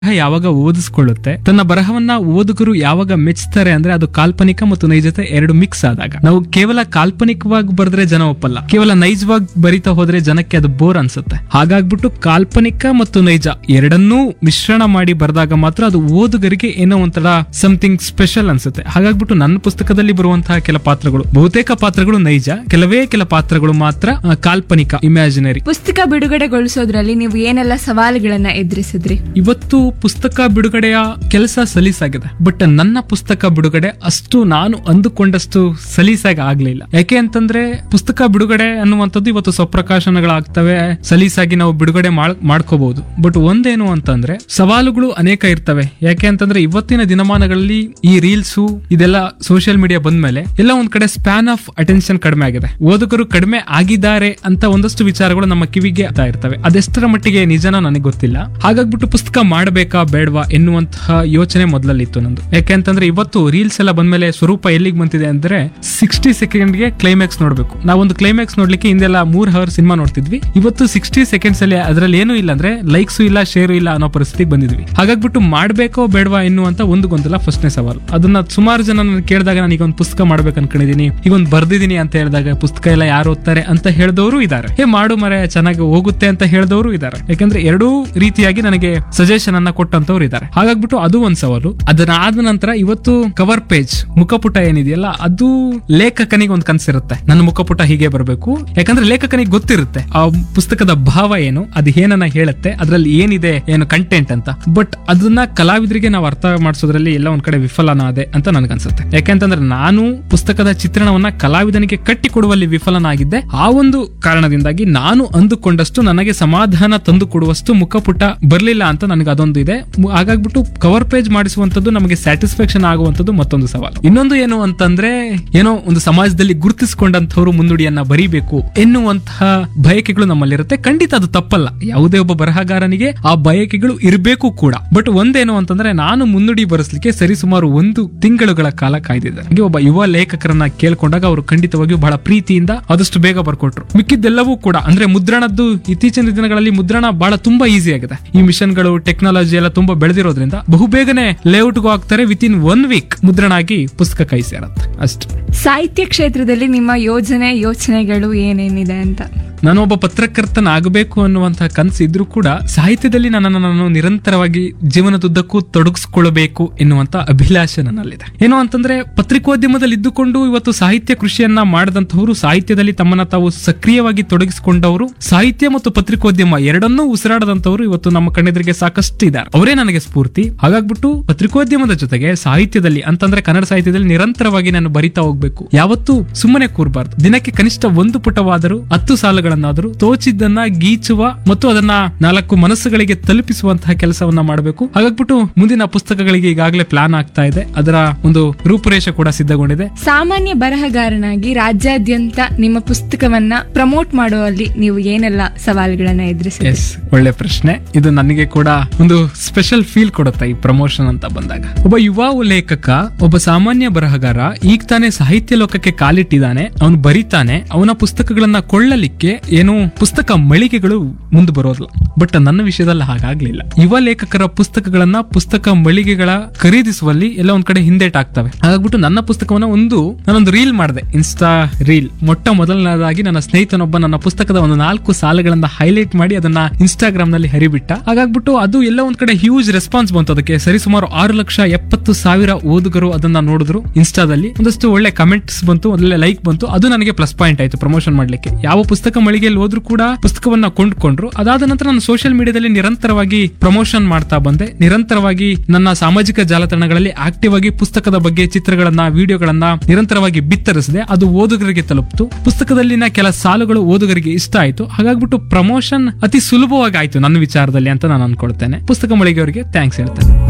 ಯಾವಾಗ ಓದಿಸ್ಕೊಳ್ಳುತ್ತೆ ತನ್ನ ಬರಹವನ್ನ ಓದುಗರು ಯಾವಾಗ ಮೆಚ್ಚುತ್ತಾರೆ ಅಂದ್ರೆ ಅದು ಕಾಲ್ಪನಿಕ ಮತ್ತು ನೈಜತೆ ಎರಡು ಮಿಕ್ಸ್ ಆದಾಗ ನಾವು ಕೇವಲ ಕಾಲ್ಪನಿಕವಾಗಿ ಬರೆದ್ರೆ ಜನ ಒಪ್ಪಲ್ಲ ಕೇವಲ ನೈಜವಾಗಿ ಬರಿತಾ ಹೋದ್ರೆ ಜನಕ್ಕೆ ಅದು ಬೋರ್ ಅನ್ಸುತ್ತೆ ಹಾಗಾಗ್ಬಿಟ್ಟು ಕಾಲ್ಪನಿಕ ಮತ್ತು ನೈಜ ಎರಡನ್ನೂ ಮಿಶ್ರಣ ಮಾಡಿ ಬರೆದಾಗ ಮಾತ್ರ ಅದು ಓದುಗರಿಗೆ ಏನೋ ಒಂಥರ ಸಮಥಿಂಗ್ ಸ್ಪೆಷಲ್ ಅನ್ಸುತ್ತೆ ಹಾಗಾಗ್ಬಿಟ್ಟು ನನ್ನ ಪುಸ್ತಕದಲ್ಲಿ ಬರುವಂತಹ ಕೆಲ ಪಾತ್ರಗಳು ಬಹುತೇಕ ಪಾತ್ರಗಳು ನೈಜ ಕೆಲವೇ ಕೆಲ ಪಾತ್ರಗಳು ಮಾತ್ರ ಆ, ಕಾಲ್ಪನಿಕ ಇಮ್ಯಾಜಿನರಿ ಪುಸ್ತಕ ಬಿಡುಗಡೆಗೊಳಿಸೋದ್ರಲ್ಲಿ ನೀವು ಏನೆಲ್ಲ ಸವಾಲುಗಳನ್ನ ಎದುರಿಸಿದ್ರಿ ಇವತ್ತು ಪುಸ್ತಕ ಬಿಡುಗಡೆಯ ಕೆಲಸ ಸಲೀಸಾಗಿದೆ ಬಟ್ ನನ್ನ ಪುಸ್ತಕ ಬಿಡುಗಡೆ ಅಷ್ಟು ನಾನು ಅಂದುಕೊಂಡಷ್ಟು ಸಲೀಸಾಗಿ ಆಗ್ಲಿಲ್ಲ ಯಾಕೆ ಅಂತಂದ್ರೆ ಪುಸ್ತಕ ಬಿಡುಗಡೆ ಅನ್ನುವಂಥದ್ದು ಇವತ್ತು ಸ್ವಪ್ರಕಾಶನಗಳಾಗ್ತವೆ ಸಲೀಸಾಗಿ ನಾವು ಬಿಡುಗಡೆ ಮಾಡ್- ಮಾಡ್ಕೋಬಹುದು ಬಟ್ ಒಂದೇನು ಅಂತಂದ್ರೆ ಸವಾಲುಗಳು ಅನೇಕ ಇರ್ತವೆ ಯಾಕೆ ಅಂತಂದ್ರೆ ಇವತ್ತಿನ ದಿನಮಾನಗಳಲ್ಲಿ ಈ ರೀಲ್ಸು ಇದೆಲ್ಲ ಸೋಷಿಯಲ್ ಮೀಡಿಯಾ ಬಂದ್ಮೇಲೆ ಎಲ್ಲ ಒಂದ್ ಕಡೆ ಸ್ಪ್ಯಾನ್ ಆಫ್ ಅಟೆನ್ಷನ್ ಕಡಿಮೆ ಆಗಿದೆ ಓದುಗರು ಕಡಿಮೆ ಆಗಿದ್ದಾರೆ ಅಂತ ಒಂದಷ್ಟು ವಿಚಾರಗಳು ನಮ್ಮ ಕಿವಿಗೆ ಆಗ್ತಾ ಇರ್ತವೆ ಅದೆಷ್ಟರ ಮಟ್ಟಿಗೆ ನಿಜನ ನನಗೆ ಗೊತ್ತಿಲ್ಲ ಹಾಗಾಗ್ಬಿಟ್ಟು ಪುಸ್ತಕ ಮಾಡಬೇಕಾ ಬೇಡವಾ ಎನ್ನುವಂತಹ ಯೋಚನೆ ಮೊದಲಲ್ಲಿತ್ತು ನಂದು ಯಾಕೆ ಅಂತಂದ್ರೆ ಇವತ್ತು ರೀಲ್ಸ್ ಎಲ್ಲ ಬಂದ್ಮೇಲೆ ಸ್ವರೂಪ ಎಲ್ಲಿಗೆ ಬಂತಿದೆ ಅಂದ್ರೆ ಸಿಕ್ಸ್ಟಿ ಸೆಕೆಂಡ್ಗೆ ಕ್ಲೈಮ್ಯಾಕ್ಸ್ ನೋಡ್ಬೇಕು ನಾವೊಂದು ಕ್ಲೈಮ್ಯಾಕ್ಸ್ ನೋಡ್ಲಿಕ್ಕೆ ಹಿಂದೆಲ್ಲ ಮೂರ್ ಅವರ್ ಸಿನಿಮಾ ನೋಡ್ತಿದ್ವಿ ಇವತ್ತು ಸಿಕ್ಸ್ಟಿ ಸೆಕೆಂಡ್ಸ್ ಅಲ್ಲಿ ಅದರಲ್ಲಿ ಏನೂ ಇಲ್ಲ ಅಂದ್ರೆ ಲೈಕ್ಸ್ ಇಲ್ಲ ಶೇರು ಇಲ್ಲ ಅನ್ನೋ ಪರಿಸ್ಥಿತಿಗೆ ಬಂದಿದ್ವಿ ಹಾಗಾಗ್ಬಿಟ್ಟು ಮಾಡ್ಬೇಕೋ ಬೇಡವಾ ಎನ್ನುವಂತ ಒಂದು ಗೊಂದಲ ಫಸ್ಟ್ನೇ ಸವಾಲು ಅದನ್ನ ಸುಮಾರು ಜನ ನನಗೆ ಕೇಳಿದಾಗ ನಾನು ಈಗ ಒಂದು ಪುಸ್ತಕ ಮಾಡ್ಬೇಕು ಅನ್ಕೊಂಡಿದೀನಿ ಈಗ ಒಂದು ಬರ್ದಿದ್ದೀನಿ ಅಂತ ಹೇಳಿದಾಗ ಪುಸ್ತಕ ಎಲ್ಲ ಯಾರು ಓದ್ತಾರೆ ಅಂತ ಹೇಳಿದವರು ಇದ್ದಾರೆ ಹೇ ಮಾಡು ಮರೆ ಚೆನ್ನಾಗಿ ಹೋಗುತ್ತೆ ಅಂತ ಹೇಳಿದವರು ಇದ್ದಾರೆ ಯಾಕಂದ್ರೆ ಎರಡೂ ರೀತಿಯಾಗಿ ನನಗೆ ಸಜೆಷನ್ ಅನ್ನ ಕೊಟ್ಟಂತವ್ರು ಇದ್ದಾರೆ ಹಾಗಾಗ್ಬಿಟ್ಟು ಅದು ಒಂದ್ ಸವಾಲು ಅದನ್ನ ಆದ ನಂತರ ಇವತ್ತು ಕವರ್ ಪೇಜ್ ಮುಖಪುಟ ಏನಿದೆಯಲ್ಲ ಅದು ಲೇಖಕನಿಗೆ ಒಂದು ಕನ್ಸಿರುತ್ತೆ ನನ್ನ ಮುಖಪುಟ ಹೀಗೆ ಬರಬೇಕು ಯಾಕಂದ್ರೆ ಲೇಖಕನಿಗೆ ಗೊತ್ತಿರುತ್ತೆ ಆ ಪುಸ್ತಕದ ಭಾವ ಏನು ಅದು ಏನನ್ನ ಹೇಳುತ್ತೆ ಅದ್ರಲ್ಲಿ ಏನಿದೆ ಏನು ಕಂಟೆಂಟ್ ಅಂತ ಬಟ್ ಅದನ್ನ ಕಲಾವಿದರಿಗೆ ನಾವು ಅರ್ಥ ಮಾಡಿಸೋದ್ರಲ್ಲಿ ಎಲ್ಲ ಒಂದ್ ಕಡೆ ವಿಫಲನಾದೆ ಅಂತ ನನ್ಗನ್ಸುತ್ತೆ ಯಾಕೆಂತಂದ್ರೆ ನಾನು ಪುಸ್ತಕದ ಚಿತ್ರಣವನ್ನ ಕಲಾವಿದನಿಗೆ ಕಟ್ಟಿಕೊಡುವಲ್ಲಿ ವಿಫಲನಾಗಿದ್ದೆ ಆ ಒಂದು ಕಾರಣದಿಂದಾಗಿ ನಾನು ಅಂದುಕೊಂಡಷ್ಟು ನನಗೆ ಸಮಾಧಾನ ತಂದು ಕೊಡುವಷ್ಟು ಮುಖಪುಟ ಬರ್ಲಿಲ್ಲ ಅಂತ ನನಗೆ ಅದೊಂದು ಇದೆ ಮು- ಹಾಗಾಗ್ಬಿಟ್ಟು ಕವರ್ ಪೇಜ್ ಮಾಡಿಸುವಂತದ್ದು ನಮಗೆ ಸ್ಯಾಟಿಸ್ಫ್ಯಾಕ್ಷನ್ ಆಗುವಂತದ್ದು ಮತ್ತೊಂದು ಸವಾಲು ಇನ್ನೊಂದು ಏನು ಅಂತಂದ್ರೆ ಏನೋ ಒಂದು ಸಮಾಜದಲ್ಲಿ ಗುರುತಿಸಿಕೊಂಡಂತವ್ರು ಮುನ್ನುಡಿಯನ್ನ ಬರೀಬೇಕು ಎನ್ನುವಂತಹ ಬಯಕೆಗಳು ನಮ್ಮಲ್ಲಿರುತ್ತೆ ಖಂಡಿತ ಅದು ತಪ್ಪಲ್ಲ ಯಾವುದೇ ಒಬ್ಬ ಬರಹಗಾರನಿಗೆ ಆ ಬಯಕೆಗಳು ಇರಬೇಕು ಕೂಡ ಬಟ್ ಒಂದೇನು ಅಂತಂದ್ರೆ ನಾನು ಮುನ್ನುಡಿ ಬರೆಸಲಿಕ್ಕೆ ಸರಿಸುಮಾರು ಒಂದು ತಿಂಗಳುಗಳ ಕಾಲ ಕಾಯ್ದಿದ್ದೆ ಹಾಗೆ ಒಬ್ಬ ಯುವ ಲೇಖಕರನ್ನ ಕೇಳ್ಕೊಂಡಾಗ ಅವರು ಖಂಡಿತವಾಗಿಯೂ ಬಹಳ ಪ್ರೀತಿಯಿಂದ ಆದಷ್ಟು ಬೇಗ ಬರ್ಕೊಟ್ರು ಮಿಕ್ಕಿದ್ದೆಲ್ಲವೂ ಕೂಡ ಅಂದ್ರೆ ಮುದ್ರಣದ್ದು ಇತ್ತೀಚಿನ ದಿನಗಳಲ್ಲಿ ಮುದ್ರಣ ಬಹಳ ತುಂಬಾ ಈಸಿ ಆಗಿದೆ ಈ ಮಿಷನ್ಗಳು ಟೆಕ್ನಾಲಜಿ ಎಲ್ಲ ತುಂಬಾ ಬೆಳೆದಿರೋದ್ರಿಂದ ಬಹುಬೇಗನೆ ಲೇಔಟ್ಗೂ ಆಗ್ತಾರೆ ವಿತ್ ಇನ್ ಒನ್ ವೀಕ್ ಮುದ್ರಣ ಆಗಿ ಪುಸ್ತಕ ಕೈ ಸೇರತ್ತೆ ಅಷ್ಟು ಸಾಹಿತ್ಯ ಕ್ಷೇತ್ರದಲ್ಲಿ ನಿಮ್ಮ ಯೋಜನೆ ಯೋಚನೆಗಳು ಏನೇನಿದೆ ಅಂತ ನಾನು ಒಬ್ಬ ಪತ್ರಕರ್ತನಾಗಬೇಕು ಅನ್ನುವಂತಹ ಕನಸು ಇದ್ರೂ ಕೂಡ ಸಾಹಿತ್ಯದಲ್ಲಿ ನನ್ನನ್ನು ನಾನು ನಿರಂತರವಾಗಿ ಜೀವನದುದ್ದಕ್ಕೂ ತೊಡಗಿಸ್ಕೊಳ್ಬೇಕು ಎನ್ನುವಂತ ಅಭಿಲಾಷೆ ನನ್ನಲ್ಲಿದೆ ಏನು ಅಂತಂದ್ರೆ ಪತ್ರಿಕೋದ್ಯಮದಲ್ಲಿ ಇದ್ದುಕೊಂಡು ಇವತ್ತು ಸಾಹಿತ್ಯ ಕೃಷಿಯನ್ನ ಮಾಡಿದಂತಹವರು ಸಾಹಿತ್ಯದಲ್ಲಿ ತಮ್ಮನ್ನ ತಾವು ಸಕ್ರಿಯವಾಗಿ ತೊಡಗಿಸಿಕೊಂಡವರು ಸಾಹಿತ್ಯ ಮತ್ತು ಪತ್ರಿಕೋದ್ಯಮ ಎರಡನ್ನೂ ಉಸಿರಾಡದಂತವರು ಇವತ್ತು ನಮ್ಮ ಕಣ್ಣೆದುರಿಗೆ ಸಾಕಷ್ಟು ಇದ್ದಾರೆ ಅವರೇ ನನಗೆ ಸ್ಫೂರ್ತಿ ಹಾಗಾಗ್ಬಿಟ್ಟು ಪತ್ರಿಕೋದ್ಯಮದ ಜೊತೆಗೆ ಸಾಹಿತ್ಯದಲ್ಲಿ ಅಂತಂದ್ರೆ ಕನ್ನಡ ಸಾಹಿತ್ಯದಲ್ಲಿ ನಿರಂತರವಾಗಿ ನಾನು ಬರಿತಾ ಹೋಗ್ಬೇಕು ಯಾವತ್ತೂ ಸುಮ್ಮನೆ ಕೂರಬಾರ್ದು ದಿನಕ್ಕೆ ಕನಿಷ್ಠ ಒಂದು ಪುಟವಾದರೂ ಹತ್ತು ಸಾಲುಗಳನ್ನಾದರೂ ತೋಚಿದ್ದನ್ನ ಗೀಚುವ ಮತ್ತು ಅದನ್ನ ನಾಲ್ಕು ಮನಸ್ಸುಗಳಿಗೆ ತಲುಪಿಸುವಂತಹ ಕೆಲಸವನ್ನ ಮಾಡಬೇಕು ಹಾಗಾಗ್ಬಿಟ್ಟು ಮುಂದಿನ ಪುಸ್ತಕಗಳಿಗೆ ಈಗಾಗಲೇ ಪ್ಲಾನ್ ಆಗ್ತಾ ಇದೆ ಅದರ ಒಂದು ರೂಪುರೇಷೆ ಕೂಡ ಸಿದ್ಧಗೊಂಡಿದೆ ಸಾಮಾನ್ಯ ಬರಹಗಾರನಾಗಿ ರಾಜ್ಯಾದ್ಯಂತ ನಿಮ್ಮ ಪುಸ್ತಕವನ್ನ ಪ್ರಮೋಟ್ ಮಾಡುವಲ್ಲಿ ನೀವು ಏನೆಲ್ಲ ಸವಾಲುಗಳನ್ನ ಎದುರಿಸಿದ್ರಿ ಎಸ್ ಒಳ್ಳೆ ಪ್ರಶ್ನೆ ಇದು ನನಗೆ ಕೂಡ ಒಂದು ಸ್ಪೆಷಲ್ ಫೀಲ್ ಕೊಡುತ್ತೆ ಈ ಪ್ರಮೋಷನ್ ಅಂತ ಬಂದಾಗ ಒಬ್ಬ ಯುವ ಲೇಖಕ ಒಬ್ಬ ಸಾಮಾನ್ಯ ಬರಹಗಾರ ಈಗ ತಾನೇ ಸಾಹಿತ್ಯ ಲೋಕಕ್ಕೆ ಕಾಲಿಟ್ಟಿದ್ದಾನೆ ಅವನು ಬರಿತಾನೆ ಅವನ ಪುಸ್ತಕಗಳನ್ನ ಕೊಳ್ಳಲಿಕ್ಕೆ ಏನು ಪುಸ್ತಕ ಮಳಿಗೆಗಳು ಮುಂದೆ ಬರೋದಿಲ್ಲ ಬಟ್ ನನ್ನ ವಿಷಯದಲ್ಲಿ ಹಾಗಾಗ್ಲಿಲ್ಲ ಯುವ ಲೇಖಕರ ಪುಸ್ತಕಗಳನ್ನ ಪುಸ್ತಕ ಮಳಿಗೆಗಳ ಖರೀದಿಸುವಲ್ಲಿ ಎಲ್ಲ ಒಂದ್ ಕಡೆ ಹಿಂದೇಟಾಗ್ತವೆ ಹಾಗಾಗ್ಬಿಟ್ಟು ನನ್ನ ಪುಸ್ತಕವನ್ನ ಒಂದು ನಾನೊಂದು ರೀಲ್ ಮಾಡಿದೆ ಇನ್ಸ್ಟಾ ರೀಲ್ ಮೊಟ್ಟ ಮೊದಲನೇದಾಗಿ ನನ್ನ ಸ್ನೇಹಿತನೊಬ್ಬ ನನ್ನ ಪುಸ್ತಕದ ಒಂದು ನಾಲ್ಕು ಸಾಲುಗಳನ್ನ ಹೈಲೈಟ್ ಮಾಡಿ ಅದನ್ನ ಇನ್ಸ್ಟಾಗ್ರಾಮ್ ನಲ್ಲಿ ಹರಿಬಿಟ್ಟ ಹಾಗಾಗ್ಬಿಟ್ಟು ಅದು ಎಲ್ಲ ಒಂದ್ ಕಡೆ ಹ್ಯೂಜ್ ರೆಸ್ಪಾನ್ಸ್ ಬಂತು ಅದಕ್ಕೆ ಸರಿಸುಮಾರು ಆರು ಲಕ್ಷ ಎಪ್ಪತ್ತು ಸಾವಿರ ಓದುಗರು ಅದನ್ನ ನೋಡಿದ್ರು ಇನ್ಸ್ಟಾದಲ್ಲಿ ಒಂದಷ್ಟು ಒಳ್ಳೆ ಕಮೆಂಟ್ಸ್ ಬಂತು ಒಳ್ಳೆ ಲೈಕ್ ಬಂತು ಅದು ನನಗೆ ಪ್ಲಸ್ ಪಾಯಿಂಟ್ ಆಯ್ತು ಪ್ರಮೋಷನ್ ಮಾಡ್ಲಿಕ್ಕೆ ಯಾವ ಪುಸ್ತಕ ಮಳಿಗೆಯಲ್ಲಿ ಹೋದ್ರು ಕೂಡ ಪುಸ್ತಕವನ್ನ ಕೊಂಡ್ಕೊಂಡ್ರು ಅದಾದ ನಂತರ ನಾನು ಸೋಷಿಯಲ್ ಮೀಡಿಯಾದಲ್ಲಿ ನಿರಂತರವಾಗಿ ಪ್ರಮೋಷನ್ ಮಾಡ್ತಾ ಬಂದೆ ನಿರಂತರವಾಗಿ ನನ್ನ ಸಾಮಾಜಿಕ ಜಾಲತಾಣಗಳಲ್ಲಿ ಆಕ್ಟಿವ್ ಆಗಿ ಪುಸ್ತಕದ ಬಗ್ಗೆ ಚಿತ್ರಗಳನ್ನ ವಿಡಿಯೋಗಳನ್ನ ನಿರಂತರವಾಗಿ ಬಿತ್ತರಿಸಿದೆ ಅದು ಓದುಗರಿಗೆ ತಲುಪ್ತು ಪುಸ್ತಕದಲ್ಲಿನ ಕೆಲ ಸಾಲುಗಳು ಓದುಗರಿಗೆ ಇಷ್ಟ ಆಯ್ತು ಹಾಗಾಗ್ಬಿಟ್ಟು ಪ್ರಮೋಷನ್ ಅತಿ ಸುಲಭವಾಗಿ ಆಯ್ತು ನನ್ನ ವಿಚಾರದಲ್ಲಿ ಅಂತ ನಾನು ಅನ್ಕೊಳ್ತೇನೆ ಪುಸ್ತಕ ಮಳಿಗೆಯವರಿಗೆ ಥ್ಯಾಂಕ್ಸ್ ಹೇಳ್ತೇನೆ